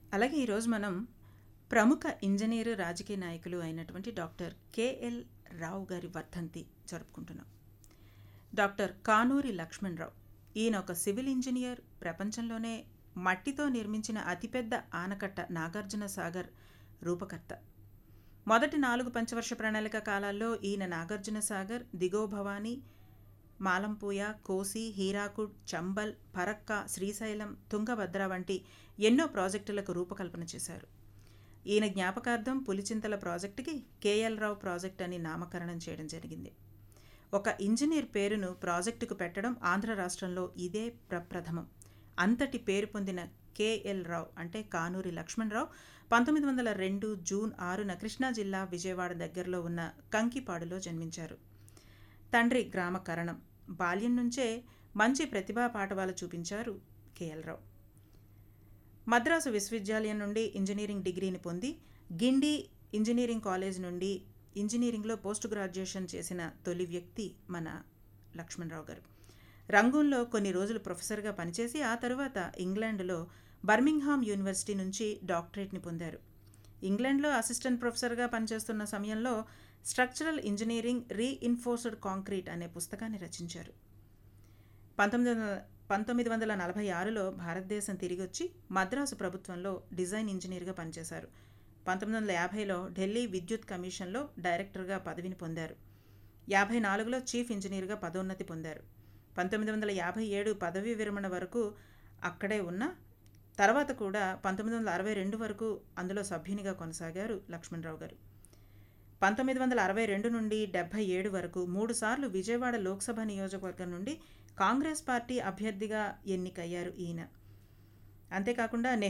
అలాగే ఈరోజు మనం ప్రముఖ ఇంజనీరు రాజకీయ నాయకులు అయినటువంటి డాక్టర్ కేఎల్ రావు గారి వర్ధంతి జరుపుకుంటున్నాం డాక్టర్ కానూరి లక్ష్మణరావు ఈయన ఒక సివిల్ ఇంజనీర్ ప్రపంచంలోనే మట్టితో నిర్మించిన అతిపెద్ద ఆనకట్ట నాగార్జున సాగర్ రూపకర్త మొదటి నాలుగు పంచవర్ష ప్రణాళిక కాలాల్లో ఈయన నాగార్జున సాగర్ దిగో భవానీ మాలంపూయ కోసి హీరాకుడ్ చంబల్ ఫరక్కా శ్రీశైలం తుంగభద్ర వంటి ఎన్నో ప్రాజెక్టులకు రూపకల్పన చేశారు ఈయన జ్ఞాపకార్థం పులిచింతల ప్రాజెక్టుకి కేఎల్ రావు ప్రాజెక్ట్ అని నామకరణం చేయడం జరిగింది ఒక ఇంజనీర్ పేరును ప్రాజెక్టుకు పెట్టడం ఆంధ్ర రాష్ట్రంలో ఇదే ప్రప్రథమం అంతటి పేరు పొందిన కేఎల్ రావు అంటే కానూరి లక్ష్మణరావు పంతొమ్మిది వందల రెండు జూన్ ఆరున కృష్ణా జిల్లా విజయవాడ దగ్గరలో ఉన్న కంకిపాడులో జన్మించారు తండ్రి గ్రామ కరణం బాల్యం నుంచే మంచి ప్రతిభా పాఠవాలు చూపించారు కేఎల్ రావు మద్రాసు విశ్వవిద్యాలయం నుండి ఇంజనీరింగ్ డిగ్రీని పొంది గిండి ఇంజనీరింగ్ కాలేజ్ నుండి ఇంజనీరింగ్లో పోస్ట్ గ్రాడ్యుయేషన్ చేసిన తొలి వ్యక్తి మన లక్ష్మణరావు గారు రంగూన్లో కొన్ని రోజులు ప్రొఫెసర్గా పనిచేసి ఆ తరువాత ఇంగ్లాండ్లో బర్మింగ్హామ్ యూనివర్సిటీ నుంచి డాక్టరేట్ని పొందారు ఇంగ్లాండ్లో అసిస్టెంట్ ప్రొఫెసర్గా పనిచేస్తున్న సమయంలో స్ట్రక్చరల్ ఇంజనీరింగ్ రీఇన్ఫోర్స్డ్ కాంక్రీట్ అనే పుస్తకాన్ని రచించారు పంతొమ్మిది వందల పంతొమ్మిది వందల నలభై ఆరులో భారతదేశం తిరిగి వచ్చి మద్రాసు ప్రభుత్వంలో డిజైన్ ఇంజనీర్గా పనిచేశారు పంతొమ్మిది వందల యాభైలో ఢిల్లీ విద్యుత్ కమిషన్లో డైరెక్టర్గా పదవిని పొందారు యాభై నాలుగులో చీఫ్ ఇంజనీర్గా పదోన్నతి పొందారు పంతొమ్మిది వందల యాభై ఏడు పదవీ విరమణ వరకు అక్కడే ఉన్న తర్వాత కూడా పంతొమ్మిది వందల అరవై రెండు వరకు అందులో సభ్యునిగా కొనసాగారు లక్ష్మణరావు గారు పంతొమ్మిది వందల అరవై రెండు నుండి డెబ్భై ఏడు వరకు మూడుసార్లు విజయవాడ లోక్సభ నియోజకవర్గం నుండి కాంగ్రెస్ పార్టీ అభ్యర్థిగా ఎన్నికయ్యారు ఈయన అంతేకాకుండా